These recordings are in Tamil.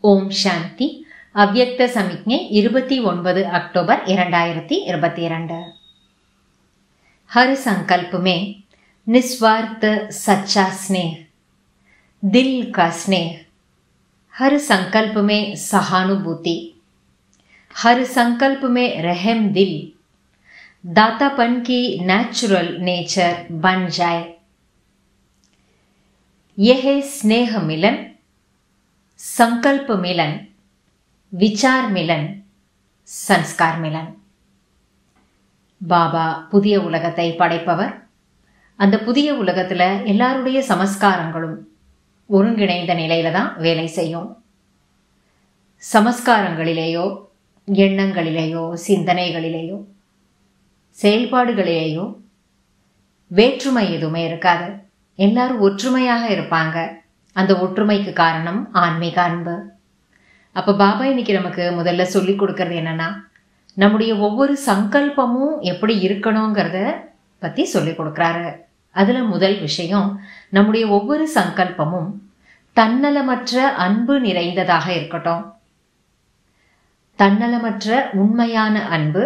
ஓம் சாந்தி அவ்யக்த சமிக்ஞை இருபத்தி ஒன்பது अक्टूबर இரண்டாயிரத்தி இருபத்தி இரண்டு हर संकल्प में निस्वार्थ सच्चा स्नेह दिल का स्नेह हर संकल्प में सहानुभूति हर संकल्प में रहम दिल दातापन की नेचुरल नेचर बन जाए यह है स्नेह मिलन संकल्प मिलन விசார் மிலன் சன்ஸ்கார் மிலன் பாபா புதிய உலகத்தை படைப்பவர் அந்த புதிய உலகத்தில் எல்லாருடைய சமஸ்காரங்களும் ஒருங்கிணைந்த நிலையில தான் வேலை செய்யும் சமஸ்காரங்களிலேயோ எண்ணங்களிலேயோ சிந்தனைகளிலேயோ செயல்பாடுகளிலேயோ வேற்றுமை எதுவுமே இருக்காது எல்லாரும் ஒற்றுமையாக இருப்பாங்க அந்த ஒற்றுமைக்கு காரணம் ஆன்மீக அன்பு அப்போ பாபா இன்னைக்கு நமக்கு முதல்ல சொல்லி கொடுக்கறது என்னன்னா நம்முடைய ஒவ்வொரு சங்கல்பமும் எப்படி இருக்கணுங்கிறத பற்றி சொல்லி கொடுக்குறாரு அதில் முதல் விஷயம் நம்முடைய ஒவ்வொரு சங்கல்பமும் தன்னலமற்ற அன்பு நிறைந்ததாக இருக்கட்டும் தன்னலமற்ற உண்மையான அன்பு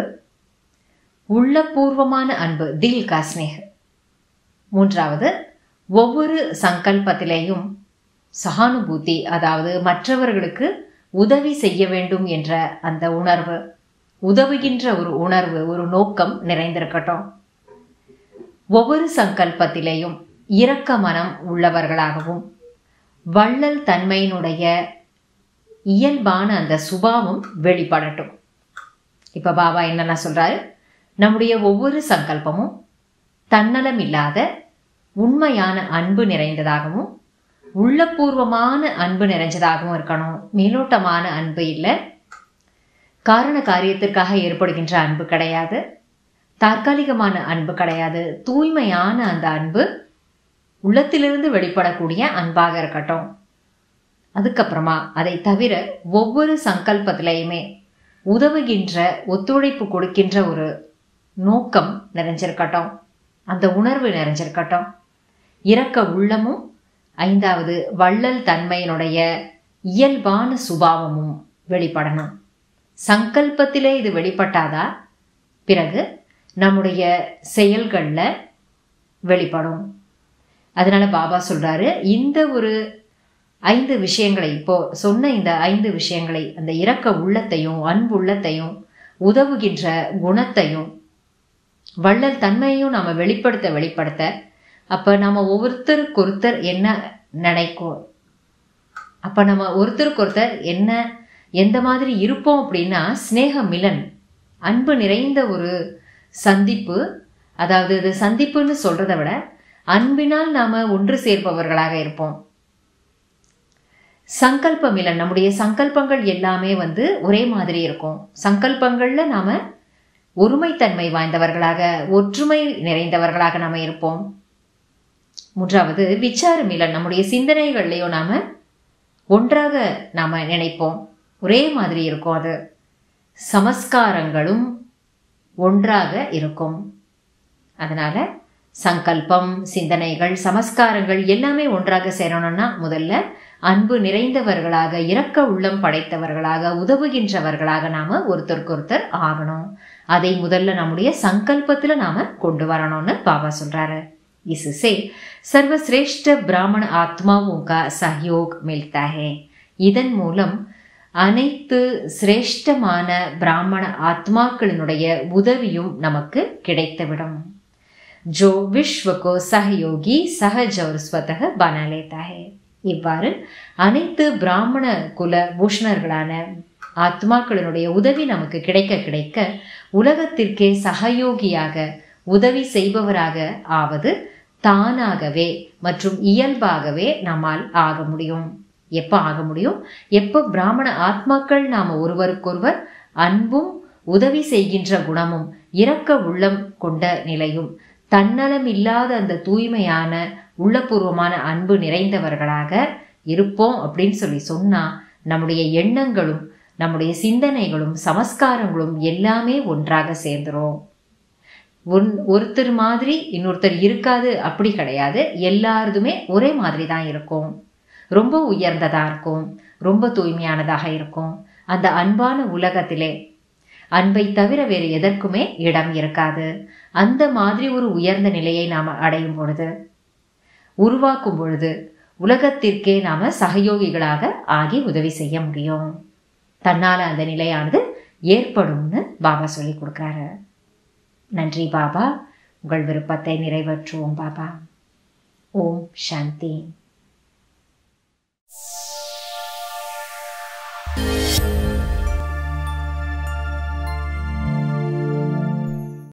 உள்ளபூர்வமான அன்பு தில் காஸ்னேக் மூன்றாவது ஒவ்வொரு சங்கல்பத்திலேயும் சகானுபூதி அதாவது மற்றவர்களுக்கு உதவி செய்ய வேண்டும் என்ற அந்த உணர்வு உதவுகின்ற ஒரு உணர்வு ஒரு நோக்கம் நிறைந்திருக்கட்டும் ஒவ்வொரு சங்கல்பத்திலேயும் இரக்க மனம் உள்ளவர்களாகவும் வள்ளல் தன்மையினுடைய இயல்பான அந்த சுபாவம் வெளிப்படட்டும் இப்ப பாபா என்னென்ன சொல்றாரு நம்முடைய ஒவ்வொரு சங்கல்பமும் தன்னலம் இல்லாத உண்மையான அன்பு நிறைந்ததாகவும் உள்ளபூர்வமான அன்பு நிறைஞ்சதாகவும் இருக்கணும் மேலோட்டமான அன்பு இல்லை காரண காரியத்திற்காக ஏற்படுகின்ற அன்பு கிடையாது தற்காலிகமான அன்பு கிடையாது தூய்மையான அந்த அன்பு உள்ளத்திலிருந்து வெளிப்படக்கூடிய அன்பாக இருக்கட்டும் அதுக்கப்புறமா அதை தவிர ஒவ்வொரு சங்கல்பத்திலையுமே உதவுகின்ற ஒத்துழைப்பு கொடுக்கின்ற ஒரு நோக்கம் நிறைஞ்சிருக்கட்டும் அந்த உணர்வு நிறைஞ்சிருக்கட்டும் இரக்க உள்ளமும் ஐந்தாவது வள்ளல் தன்மையினுடைய இயல்பான சுபாவமும் வெளிப்படணும் சங்கல்பத்திலே இது வெளிப்பட்டாதா பிறகு நம்முடைய செயல்களில் வெளிப்படும் அதனால பாபா சொல்றாரு இந்த ஒரு ஐந்து விஷயங்களை இப்போ சொன்ன இந்த ஐந்து விஷயங்களை அந்த இரக்க உள்ளத்தையும் அன்பு உள்ளத்தையும் உதவுகின்ற குணத்தையும் வள்ளல் தன்மையும் நாம வெளிப்படுத்த வெளிப்படுத்த அப்போ நம்ம ஒவ்வொருத்தருக்கு ஒருத்தர் என்ன நினைக்கும் அப்போ நம்ம ஒருத்தருக்கு ஒருத்தர் என்ன எந்த மாதிரி இருப்போம் அப்படின்னா ஸ்னேக மிலன் அன்பு நிறைந்த ஒரு சந்திப்பு அதாவது இது சந்திப்புன்னு சொல்றதை விட அன்பினால் நாம ஒன்று சேர்ப்பவர்களாக இருப்போம் சங்கல்ப மிலன் நம்முடைய சங்கல்பங்கள் எல்லாமே வந்து ஒரே மாதிரி இருக்கும் சங்கல்பங்கள்ல நாம ஒருமைத்தன்மை வாய்ந்தவர்களாக ஒற்றுமை நிறைந்தவர்களாக நாம இருப்போம் மூன்றாவது விசார மிலன் நம்முடைய சிந்தனைகள்லையும் நாம ஒன்றாக நாம நினைப்போம் ஒரே மாதிரி இருக்கும் அது சமஸ்காரங்களும் ஒன்றாக இருக்கும் அதனால சங்கல்பம் சிந்தனைகள் சமஸ்காரங்கள் எல்லாமே ஒன்றாக சேரணும்னா முதல்ல அன்பு நிறைந்தவர்களாக இரக்க உள்ளம் படைத்தவர்களாக உதவுகின்றவர்களாக நாம ஒருத்தருக்கு ஒருத்தர் ஆகணும் அதை முதல்ல நம்முடைய சங்கல்பத்துல நாம கொண்டு வரணும்னு பாபா சொல்றாரு इससे सर्वश्रेष्ठ ब्राह्मण आत्माओं का सहयोग मिलता है இதன் மூலம் அனைத்து சிரேஷ்டமான பிராமண ஆத்மாக்களினுடைய உதவியும் நமக்கு கிடைத்துவிடும் ஜோ விஸ்வகோ சகயோகி சஹஜ ஒரு ஸ்வதக பனலேதா இவ்வாறு அனைத்து பிராமண குல பூஷணர்களான ஆத்மாக்களினுடைய உதவி நமக்கு கிடைக்க கிடைக்க உலகத்திற்கே சகயோகியாக உதவி செய்பவராக ஆவது தானாகவே மற்றும் இயல்பாகவே நம்மால் ஆக முடியும் எப்போ ஆக முடியும் எப்போ பிராமண ஆத்மாக்கள் நாம ஒருவருக்கொருவர் அன்பும் உதவி செய்கின்ற குணமும் இரக்க உள்ளம் கொண்ட நிலையும் தன்னலம் இல்லாத அந்த தூய்மையான உள்ளபூர்வமான அன்பு நிறைந்தவர்களாக இருப்போம் அப்படின்னு சொல்லி சொன்னா நம்முடைய எண்ணங்களும் நம்முடைய சிந்தனைகளும் சமஸ்காரங்களும் எல்லாமே ஒன்றாக சேர்ந்துரும் ஒன் ஒருத்தர் மாதிரி இன்னொருத்தர் இருக்காது அப்படி கிடையாது எல்லாருதுமே ஒரே மாதிரி தான் இருக்கும் ரொம்ப உயர்ந்ததா இருக்கும் ரொம்ப தூய்மையானதாக இருக்கும் அந்த அன்பான உலகத்திலே அன்பை தவிர வேறு எதற்குமே இடம் இருக்காது அந்த மாதிரி ஒரு உயர்ந்த நிலையை நாம் அடையும் பொழுது உருவாக்கும் பொழுது உலகத்திற்கே நாம சகயோகிகளாக ஆகி உதவி செய்ய முடியும் தன்னால அந்த நிலையானது ஏற்படும்னு பாபா சொல்லி கொடுக்குறாரு நன்றி பாபா உங்கள் விருப்பத்தை நிறைவேற்றுவோம் பாபா ஓம் சாந்தி